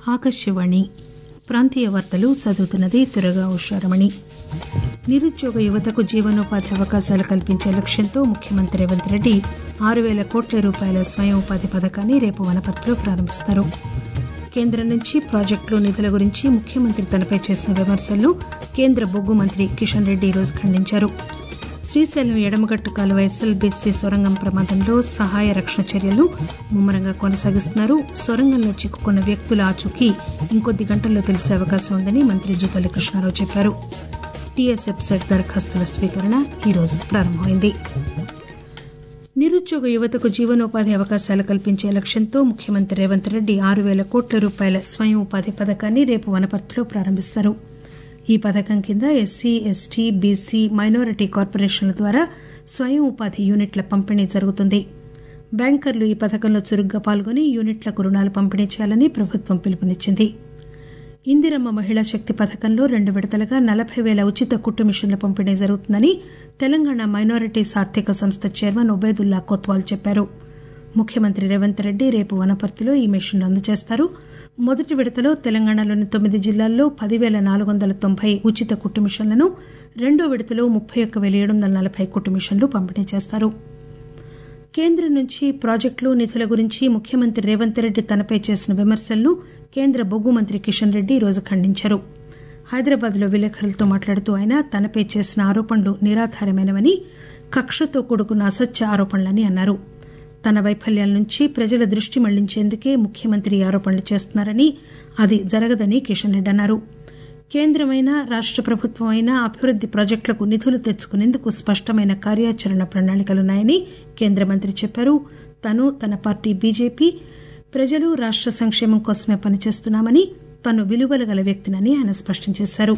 ఆకాశవాణి ప్రాంతీయ వార్తలు చదువుతున్నది తురగా ఉషారమణి నిరుద్యోగ యువతకు జీవనోపాధి అవకాశాలు కల్పించే లక్ష్యంతో ముఖ్యమంత్రి రేవంత్ రెడ్డి ఆరు పేల కోట్ల రూపాయల స్వయం ఉపాధి పథకాన్ని రేపు వనపర్తిలో ప్రారంభిస్తారు కేంద్రం నుంచి ప్రాజెక్టులు నిధుల గురించి ముఖ్యమంత్రి తనపై చేసిన విమర్శలను కేంద్ర బొగ్గు మంత్రి కిషన్ రెడ్డి ఈరోజు ఖండించారు శ్రీశైలం ఎడమగట్టు కాలువ ఎస్ఎల్బీసీ సొరంగం ప్రమాదంలో సహాయ రక్షణ చర్యలు ముమ్మరంగా కొనసాగిస్తున్నారు సొరంగంలో చిక్కుకున్న వ్యక్తుల ఆచూకీ ఇంకొద్ది గంటల్లో తెలిసే అవకాశం ఉందని మంత్రి జూపల్లి కృష్ణారావు చెప్పారు టీఎస్ వెబ్సైట్ దరఖాస్తుల స్వీకరణ ఈరోజు ప్రారంభమైంది నిరుద్యోగ యువతకు జీవనోపాధి అవకాశాలు కల్పించే లక్ష్యంతో ముఖ్యమంత్రి రేవంత్ రెడ్డి ఆరు పేల కోట్ల రూపాయల స్వయం ఉపాధి పథకాన్ని రేపు వనపర్తిలో ప్రారంభిస్తారు ఈ పథకం కింద ఎస్సీ ఎస్టీ బీసీ మైనారిటీ కార్పొరేషన్ల ద్వారా స్వయం ఉపాధి యూనిట్ల పంపిణీ జరుగుతుంది బ్యాంకర్లు ఈ పథకంలో చురుగ్గా పాల్గొని యూనిట్లకు రుణాలు పంపిణీ చేయాలని ప్రభుత్వం పిలుపునిచ్చింది ఇందిరమ్మ మహిళా శక్తి పథకంలో రెండు విడతలుగా నలబై పేల ఉచిత కుట్టు మిషన్ల పంపిణీ జరుగుతుందని తెలంగాణ మైనారిటీస్ ఆర్థిక సంస్థ చైర్మన్ ఉబైదుల్లా కొత్వాల్ చెప్పారు ముఖ్యమంత్రి రేవంత్ రెడ్డి రేపు వనపర్తిలో ఈ మిషన్లు అందజేస్తారు మొదటి విడతలో తెలంగాణలోని తొమ్మిది జిల్లాల్లో పదివేల నాలుగు వందల తొంభై ఉచిత కుట్టు మిషన్లను రెండో విడతలో ముప్పై ఒక్క పేల ఏడు వందల నలభై కుట్టు మిషన్లు పంపిణీ చేస్తారు కేంద్రం నుంచి ప్రాజెక్టులు నిధుల గురించి ముఖ్యమంత్రి రేవంత్ రెడ్డి తనపై చేసిన విమర్శలను కేంద్ర బొగ్గు మంత్రి కిషన్ రెడ్డి ఈరోజు ఖండించారు హైదరాబాద్ లో విలేకరులతో మాట్లాడుతూ ఆయన తనపై చేసిన ఆరోపణలు నిరాధారమైనవని కక్షతో కూడుకున్న అసత్య ఆరోపణలని అన్నారు తన వైఫల్యాల నుంచి ప్రజల దృష్టి మళ్లించేందుకే ముఖ్యమంత్రి ఈ ఆరోపణలు చేస్తున్నారని అది జరగదని కిషన్ రెడ్డి అన్నారు కేంద్రమైనా రాష్ట ప్రభుత్వం అయినా అభివృద్ది ప్రాజెక్టులకు నిధులు తెచ్చుకునేందుకు స్పష్టమైన కార్యాచరణ ప్రణాళికలున్నాయని కేంద్ర మంత్రి చెప్పారు తను తన పార్టీ బీజేపీ ప్రజలు రాష్ట సంక్షేమం కోసమే పనిచేస్తున్నామని తాను విలువలు గల వ్యక్తినని ఆయన స్పష్టం చేశారు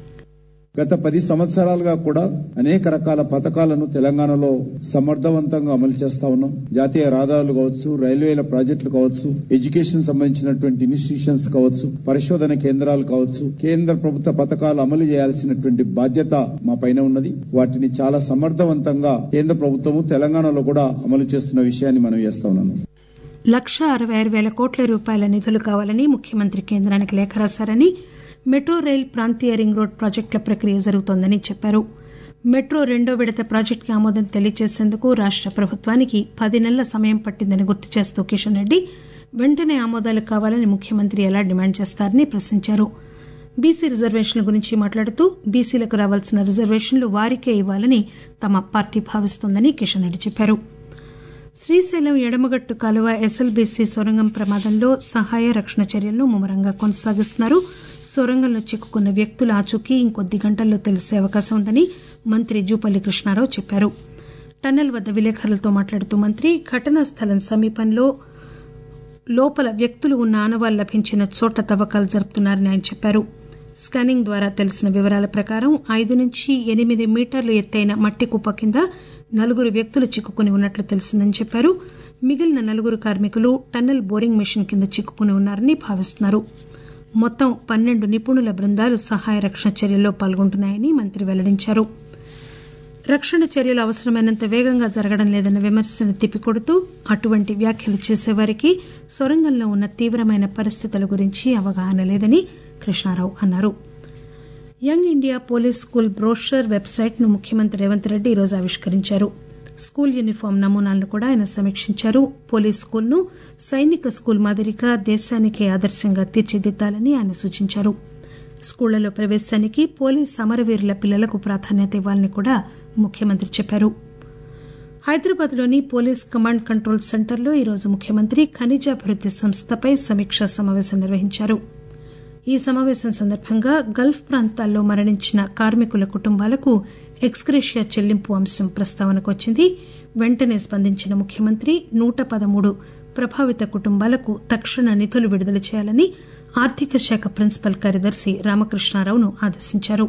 గత పది సంవత్సరాలుగా కూడా అనేక రకాల పథకాలను తెలంగాణలో సమర్థవంతంగా అమలు చేస్తా ఉన్నాం జాతీయ రహదారులు కావచ్చు రైల్వేల ప్రాజెక్టులు కావచ్చు ఎడ్యుకేషన్ సంబంధించినటువంటి ఇన్స్టిట్యూషన్స్ కావచ్చు పరిశోధన కేంద్రాలు కావచ్చు కేంద్ర ప్రభుత్వ పథకాలు అమలు చేయాల్సినటువంటి బాధ్యత మా పైన ఉన్నది వాటిని చాలా సమర్థవంతంగా కేంద్ర ప్రభుత్వము తెలంగాణలో కూడా అమలు చేస్తున్న విషయాన్ని మనం చేస్తా ఉన్నాను లక్ష అరవై ఆరు పేల కోట్ల రూపాయల నిధులు కావాలని ముఖ్యమంత్రి కేంద్రానికి లేఖ రాశారని మెట్రో రైల్ ప్రాంతీయ రింగ్ రోడ్ ప్రాజెక్టుల ప్రక్రియ జరుగుతోందని చెప్పారు మెట్రో రెండో విడత ప్రాజెక్టుకి ఆమోదం తెలియజేసేందుకు రాష్ట ప్రభుత్వానికి పది నెలల సమయం పట్టిందని గుర్తు చేస్తూ కిషన్ రెడ్డి వెంటనే ఆమోదాలు కావాలని ముఖ్యమంత్రి ఎలా డిమాండ్ చేస్తారని ప్రశ్నించారు బీసీ రిజర్వేషన్ల గురించి మాట్లాడుతూ బీసీలకు రావాల్సిన రిజర్వేషన్లు వారికే ఇవ్వాలని తమ పార్టీ భావిస్తోందని కిషన్ రెడ్డి చెప్పారు శ్రీశైలం ఎడమగట్టు కాలువ ఎస్ఎల్బీసీ సొరంగం ప్రమాదంలో సహాయ రక్షణ చర్యలను ముమ్మరంగా కొనసాగిస్తున్నారు సొరంగంలో చిక్కుకున్న వ్యక్తుల ఆచూకీ ఇంకొద్ది గంటల్లో తెలిసే అవకాశం ఉందని మంత్రి జూపల్లి కృష్ణారావు చెప్పారు టన్నెల్ వద్ద విలేకరులతో మాట్లాడుతూ మంత్రి ఘటనా స్థలం సమీపంలో లోపల వ్యక్తులు ఉన్న ఆనవాళ్లు లభించిన చోట తవ్వకాలు జరుపుతున్నారని ఆయన చెప్పారు స్కానింగ్ ద్వారా తెలిసిన వివరాల ప్రకారం ఐదు నుంచి ఎనిమిది మీటర్లు ఎత్తైన మట్టి కుప్ప కింద నలుగురు వ్యక్తులు చిక్కుకుని ఉన్నట్లు తెలిసిందని చెప్పారు మిగిలిన నలుగురు కార్మికులు టన్నెల్ బోరింగ్ మెషిన్ కింద చిక్కుకుని ఉన్నారని భావిస్తున్నారు మొత్తం పన్నెండు నిపుణుల బృందాలు సహాయ రక్షణ చర్యల్లో పాల్గొంటున్నాయని మంత్రి వెల్లడించారు రక్షణ చర్యలు అవసరమైనంత వేగంగా జరగడం లేదన్న విమర్శను తిప్పికొడుతూ అటువంటి వ్యాఖ్యలు చేసేవారికి సొరంగంలో ఉన్న తీవ్రమైన పరిస్థితుల గురించి అవగాహన లేదని కృష్ణారావు అన్నారు young India police school brochure website ను ముఖ్యమంత్రి రేవంత్ రెడ్డి ఈరోజు ఆవిష్కరించారు స్కూల్ యూనిఫామ్ నమూనాలను కూడా ఆయన సమీక్షించారు పోలీస్ స్కూల్ను సైనిక స్కూల్ మాదిరిగా దేశానికే ఆదర్శంగా తీర్చిదిద్దాలని ఆయన సూచించారు స్కూళ్లలో ప్రవేశానికి పోలీస్ అమరవీరుల పిల్లలకు ప్రాధాన్యత ఇవ్వాలని కూడా ముఖ్యమంత్రి చెప్పారు హైదరాబాద్లోని పోలీస్ కమాండ్ కంట్రోల్ సెంటర్లో ఈరోజు ముఖ్యమంత్రి ఖనిజాభివృద్ది సంస్థపై సమీక్షా సమావేశం నిర్వహించారు ఈ సమావేశం సందర్భంగా గల్ఫ్ ప్రాంతాల్లో మరణించిన కార్మికుల కుటుంబాలకు ఎక్స్గ్రేషియా చెల్లింపు అంశం ప్రస్తావనకు వచ్చింది వెంటనే స్పందించిన ముఖ్యమంత్రి నూట పదమూడు ప్రభావిత కుటుంబాలకు తక్షణ నిధులు విడుదల చేయాలని ఆర్థిక శాఖ ప్రిన్సిపల్ కార్యదర్శి రామకృష్ణారావును ఆదేశించారు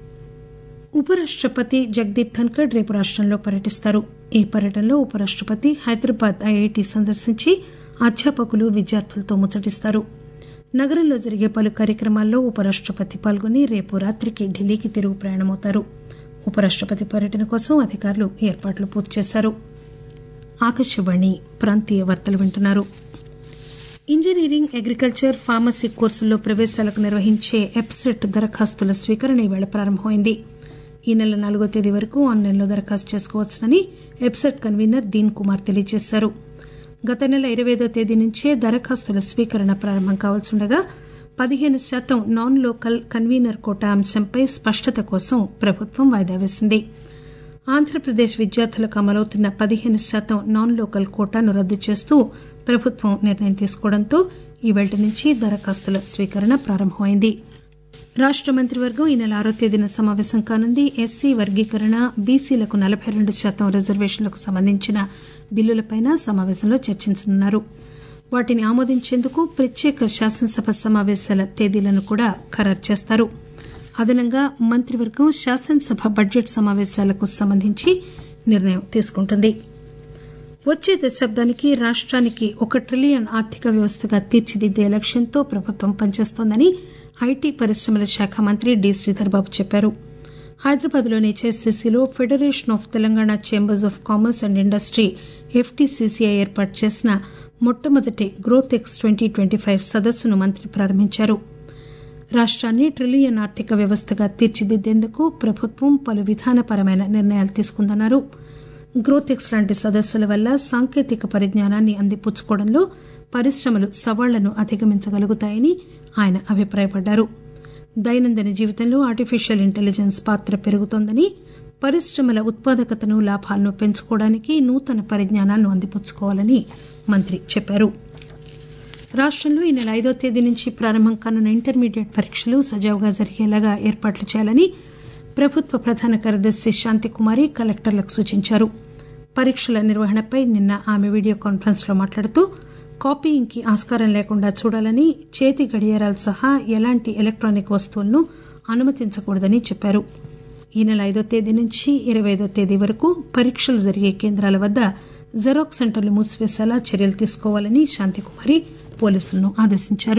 ఉపరాష్టపతి జగదీప్ ధన్కడ్ రేపు రాష్టంలో పర్యటిస్తారు ఈ పర్యటనలో ఉపరాష్టపతి హైదరాబాద్ ఐఐటి సందర్శించి అధ్యాపకులు విద్యార్థులతో ముచ్చటిస్తారు నగరంలో జరిగే పలు కార్యక్రమాల్లో ఉపరాష్టపతి పాల్గొని రేపు రాత్రికి ఢిల్లీకి తిరుగు ప్రయాణమవుతారు ఉపరాష్టపతి పర్యటన కోసం అధికారులు ఏర్పాట్లు పూర్తి చేశారు ఆకాశవాణి ప్రాంతీయ వార్తలు వింటున్నారు ఇంజనీరింగ్ అగ్రికల్చర్ ఫార్మసీ కోర్సుల్లో ప్రవేశాలకు నిర్వహించే ఎప్సెట్ దరఖాస్తుల స్వీకరణ ఈవేళ ప్రారంభమైంది ఈ నెల నాలుగో తేదీ వరకు ఆన్లైన్లో దరఖాస్తు చేసుకోవచ్చునని ఎప్సెట్ కన్వీనర్ దీన్ కుమార్ తెలియజేశారు గత నెల ఇరవైదో తేదీ నుంచే దరఖాస్తుల స్వీకరణ ప్రారంభం కావాల్సి ఉండగా పదిహేను శాతం నాన్ లోకల్ కన్వీనర్ కోటా అంశంపై స్పష్టత కోసం ప్రభుత్వం వాయిదా వేసింది ఆంధ్రప్రదేశ్ విద్యార్థులకు అమలవుతున్న పదిహేను శాతం నాన్ లోకల్ కోటాను రద్దు చేస్తూ ప్రభుత్వం నిర్ణయం తీసుకోవడంతో ఈ వెల్టి నుంచి దరఖాస్తుల స్వీకరణ ప్రారంభమైంది రాష్ట మంత్రివర్గం ఈ నెల ఆరో తేదీన సమావేశం కానుంది ఎస్సీ వర్గీకరణ బీసీలకు నలబై రెండు శాతం రిజర్వేషన్లకు సంబంధించిన బిల్లులపై సమావేశంలో చర్చించనున్నారు వాటిని ఆమోదించేందుకు ప్రత్యేక శాసనసభ సమావేశాల తేదీలను కూడా ఖరారు చేస్తారు అదనంగా మంత్రివర్గం శాసనసభ బడ్జెట్ సమావేశాలకు సంబంధించి నిర్ణయం తీసుకుంటుంది వచ్చే దశాబ్దానికి రాష్ట్రానికి ఒక ట్రిలియన్ ఆర్థిక వ్యవస్థగా తీర్చిదిద్దే లక్ష్యంతో ప్రభుత్వం పనిచేస్తోందని ఐటీ పరిశ్రమల శాఖ మంత్రి డి శ్రీధర్ బాబు చెప్పారు హైదరాబాద్లోని హెచ్ఎస్సీసీలో federation of Telangana chambers of commerce and industry FTCCI ఏర్పాటు చేసిన మొట్టమొదటి growth X twenty twenty five సదస్సును మంత్రి ప్రారంభించారు రాష్ట్రాన్ని ట్రిలియన్ ఆర్థిక వ్యవస్థగా తీర్చిదిద్దేందుకు ప్రభుత్వం పలు విధానపరమైన నిర్ణయాలు తీసుకుందన్నారు గ్రోత్ ఎక్స్ లాంటి సదస్సుల వల్ల సాంకేతిక పరిజ్ఞానాన్ని అందిపుచ్చుకోవడంలో పరిశ్రమలు సవాళ్లను అధిగమించగలుగుతాయని ఆయన అభిప్రాయపడ్డారు దైనందిన జీవితంలో ఆర్టిఫిషియల్ ఇంటెలిజెన్స్ పాత్ర పెరుగుతోందని పరిశ్రమల ఉత్పాదకతను లాభాలను పెంచుకోవడానికి నూతన పరిజ్ఞానాన్ని అందిపుచ్చుకోవాలని మంత్రి చెప్పారు రాష్టంలో ఈ నెల ఐదో తేదీ నుంచి ప్రారంభం కానున్న ఇంటర్మీడియట్ పరీక్షలు సజావుగా జరిగేలాగా ఏర్పాట్లు చేయాలని ప్రభుత్వ ప్రధాన కార్యదర్శి శాంతికుమారి కలెక్టర్లకు సూచించారు పరీక్షల నిర్వహణపై నిన్న ఆమె వీడియో కాన్ఫరెన్స్ లో మాట్లాడుతూ కాపీయింగ్ కి ఆస్కారం లేకుండా చూడాలని చేతి గడియారాలు సహా ఎలాంటి ఎలక్టానిక్ వస్తువులను అనుమతించకూడదని చెప్పారు ఈ నెల ఐదో తేదీ నుంచి ఇరవై ఐదో తేదీ వరకు పరీక్షలు జరిగే కేంద్రాల వద్ద జెరాక్స్ సెంటర్లు మూసివేసేలా చర్యలు తీసుకోవాలని శాంతికుమారి పోలీసులను ఆదేశించారు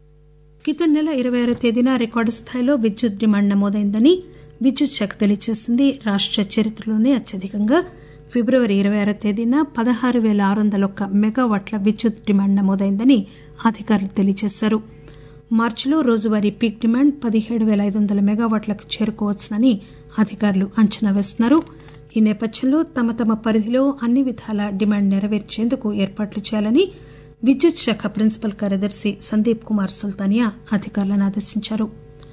కితం నెల ఇరవై ఆరో తేదీన రికార్డు స్థాయిలో విద్యుత్ డిమాండ్ నమోదైందని విద్యుత్ శాఖ తెలియజేసింది రాష్ట చరిత్రలోనే అత్యధికంగా ఫిబ్రవరి ఇరవై ఆరో తేదీన పదహారు పేల ఆరు వందల ఒక్క మెగావాట్ల విద్యుత్ డిమాండ్ నమోదైందని అధికారులు తెలియజేశారు మార్చిలో రోజువారీ పీక్ డిమాండ్ పదిహేడు పేల ఐదు వందల మెగావాట్లకు చేరుకోవచ్చునని అధికారులు అంచనా వేస్తున్నారు ఈ నేపథ్యంలో తమ తమ పరిధిలో అన్ని విధాల డిమాండ్ నెరవేర్చేందుకు ఏర్పాట్లు చేయాలని విద్యుత్ శాఖ ప్రిన్సిపల్ కార్యదర్శి సందీప్ కుమార్ సుల్తానియా అధికారులను ఆదేశించారు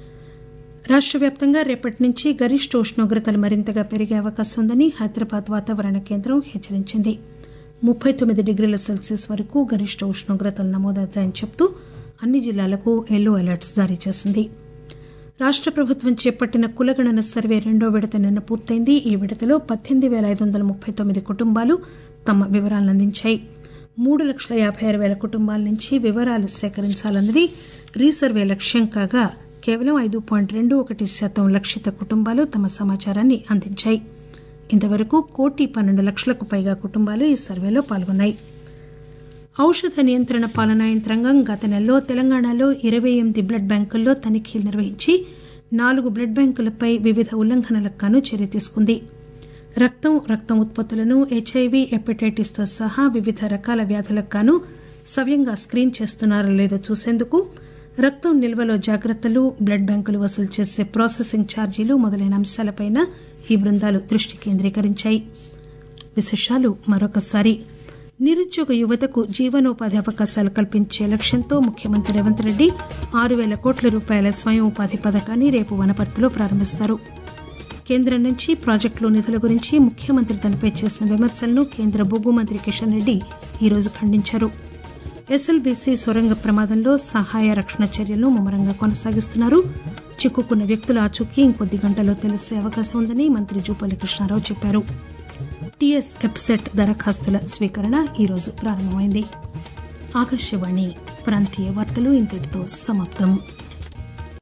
రాష్ట వ్యాప్తంగా రేపటి నుంచి గరిష్ట ఉష్ణోగ్రతలు మరింతగా పెరిగే అవకాశం ఉందని హైదరాబాద్ వాతావరణ కేంద్రం హెచ్చరించింది ముప్పై తొమ్మిది డిగ్రీల సెల్సియస్ వరకు గరిష్ట ఉష్ణోగ్రతలు నమోదవుతాయని చెబుతూ అన్ని జిల్లాలకు ఎల్లో అలర్ట్స్ జారీ చేసింది రాష్ట ప్రభుత్వం చేపట్టిన కులగణన సర్వే రెండో విడత నిన్న పూర్తయింది ఈ విడతలో పద్దెనిమిది పేల ఐదు వందల ముప్పై తొమ్మిది కుటుంబాలు తమ వివరాలను అందించాయి మూడు లక్షల యాభై ఆరు పేల కుటుంబాల నుంచి వివరాలు సేకరించాలన్నది రీసర్వే లక్ష్యం కాగా కేవలం ఐదు పాయింట్ రెండు ఒకటి శాతం లక్షిత కుటుంబాలు తమ సమాచారాన్ని అందించాయి ఇంతవరకు కోటి పన్నెండు లక్షలకు పైగా కుటుంబాలు ఈ సర్వేలో పాల్గొన్నాయి ఔషధ నియంత్రణ పాలనా యంత్రాంగం గత నెలలో తెలంగాణలో ఇరవై ఎనిమిది బ్లడ్ బ్యాంకుల్లో తనిఖీలు నిర్వహించి నాలుగు బ్లడ్ బ్యాంకులపై వివిధ ఉల్లంఘనలకు గాను చర్య తీసుకుంది రక్తం రక్తం ఉత్పత్తులను హెచ్ఐవి హెపటైటిస్ తో సహా వివిధ రకాల వ్యాధులకు గాను సవ్యంగా స్క్రీన్ చేస్తున్నారో లేదో చూసేందుకు రక్తం నిల్వలో జాగ్రత్తలు బ్లడ్ బ్యాంకులు వసూలు చేసే ప్రాసెసింగ్ ఛార్జీలు మొదలైన అంశాలపై ఈ బృందాలు దృష్టి కేంద్రీకరించాయి విశేషాలు మరొకసారి నిరుద్యోగ యువతకు జీవనోపాధి అవకాశాలు కల్పించే లక్ష్యంతో ముఖ్యమంత్రి రేవంత్ రెడ్డి ఆరు పేల కోట్ల రూపాయల స్వయం ఉపాధి పథకాన్ని రేపు వనపర్తిలో ప్రారంభిస్తారు కేంద్రం నుంచి ప్రాజెక్టులు నిధుల గురించి ముఖ్యమంత్రి తనపై చేసిన విమర్శలను కేంద్ర బొగ్గు మంత్రి కిషన్ రెడ్డి ఈరోజు ఖండించారు ఎస్ఎల్బీసీ సొరంగ ప్రమాదంలో సహాయ రక్షణ చర్యలను ముమ్మరంగా కొనసాగిస్తున్నారు చిక్కుకున్న వ్యక్తుల ఆచూకీ ఇంకొద్ది గంటల్లో తెలిసే అవకాశం ఉందని మంత్రి జూపల్లి కృష్ణారావు చెప్పారు టీఎస్ ఎప్సెట్ దరఖాస్తుల స్వీకరణ ఈరోజు ప్రారంభమైంది ఆకాశవాణి ప్రాంతీయ వార్తలు ఇంతటితో సమాప్తం